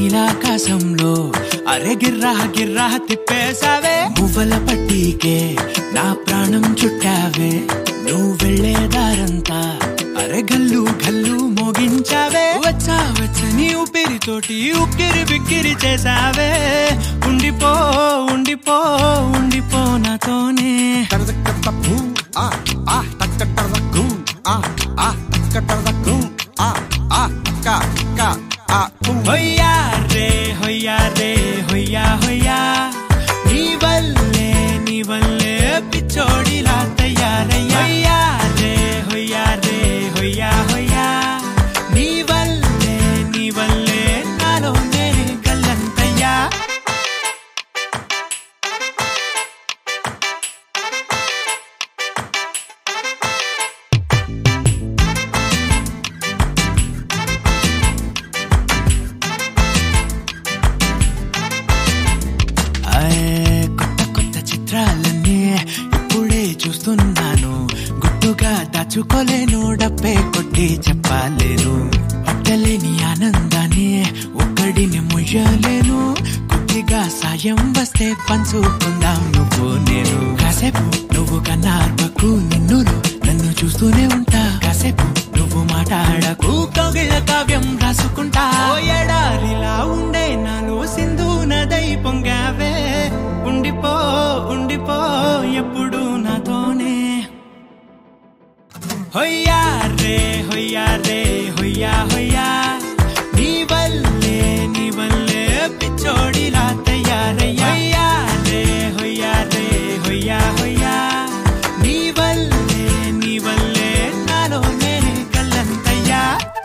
నీలాకాశంలో అరే గిర్రా గిర్రా తిప్పేశావే మువ్వల పట్టీకే నా ప్రాణం చుట్టావే నువ్వు వెళ్లే దారంతా అరే గల్లు గల్లు మోగించావే వచ్చా వచ్చని ఊపిరితోటి ఉక్కిరి బిక్కిరి చేసావే ఉండిపో ఉండిపో ఉండిపో నాతోనే హొయ్యా రే హొయ్యా రే హొయ్యా హొయ్యా నీ వల్లే నీ వల్లే పిచ్చోడిలా తయారయ్యా హొయ్యా రే హొయ్యా రే హొయ్యా హొయ్యా నీ వల్లే నీ వల్లే నాలోనే గల్లంతయ్యా ఆయ్, కొత్త కొత్త చిత్రాలన్నీ ఇప్పుడే చూస్తున్నాను గుట్టుగా దాచుకోలేను డబ్బే కొట్టి చెప్పలేను పట్టలేని ఆనందాన్ని ఒక్కడిని ముయ్యలేను కొద్దిగా సాయం వస్తే పంచుకుందాం నువ్వు నేను కాసేపు నువ్వు కన్నార్పకు నిన్ను నన్ను చూస్తూనే ఉంటా కాసేపు నువ్వు మాట్లాడకు కౌగిళ్ళ కావ్యం రాసుకుంటా ఓ ఎడారిలా ఉండే నాలో సింధు నదై పొంగావే ఉండిపో ఉండిపో ఎప్పుడు నాతోనే హొయ్యా రే హొయ్యా రే హొయ్యా హొయ్యా నీ వల్లే నీ వల్లే పిచ్చోడిలా తయారయ్యా హొయ్యా రే హొయ్యా రే హొయ్యా హొయ్యా నీ వల్లే నీ వల్లే నాలోనే కల్లంతయ్యా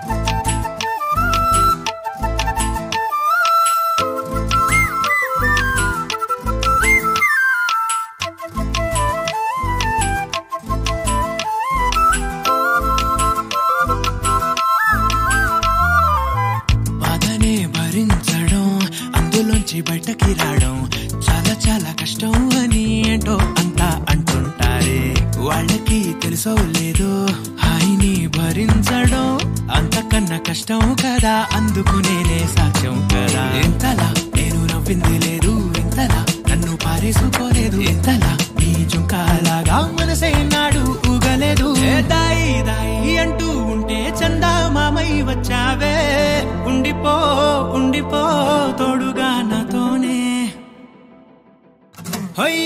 బాధనే భరించడం అందులోంచి బయటకి రావడం చాలా చాలా కష్టం అని ఏంటో అంతా అంటుంటారే వాళ్ళకి తెలుసో లేదో హాయిని భరించడం అంతకన్నా కష్టం కదా అందుకు నేనే సాక్ష్యం కదా ఎంతలా నేను నవ్వింది లేదు ఎంతలా నన్ను పారేసుకోలేదు ఎంతలా నీ జుంకాలాగా మనసే నాడు ఊగలేదు ఏ దాయి దాయి అంటూ ఉంటే చందా మామై వచ్చావే ఉండిపో ఉండిపో తోడుగా నాతోనే హొయ్య